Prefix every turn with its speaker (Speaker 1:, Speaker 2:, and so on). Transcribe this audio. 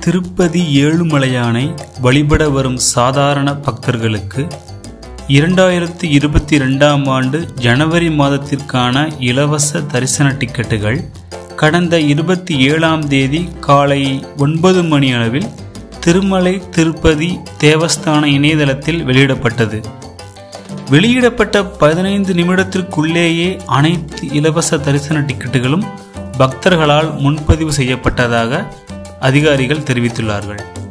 Speaker 1: திருப்பதி ஏழுமலையானை வழிபட வரும் சாதாரண பக்தர்களுக்கு இரண்டாயிரத்தி இருபத்தி ரெண்டாம் ஆண்டு ஜனவரி மாதத்திற்கான இலவச தரிசன டிக்கெட்டுகள் கடந்த இருபத்தி ஏழாம் தேதி காலை ஒன்பது மணி அளவில் திருமலை திருப்பதி தேவஸ்தான இணையதளத்தில் வெளியிடப்பட்டது வெளியிடப்பட்ட பதினைந்து நிமிடத்திற்குள்ளேயே அனைத்து இலவச தரிசன டிக்கெட்டுகளும் பக்தர்களால் முன்பதிவு செய்யப்பட்டதாக அதிகாரிகள் தெரிவித்துள்ளார்கள்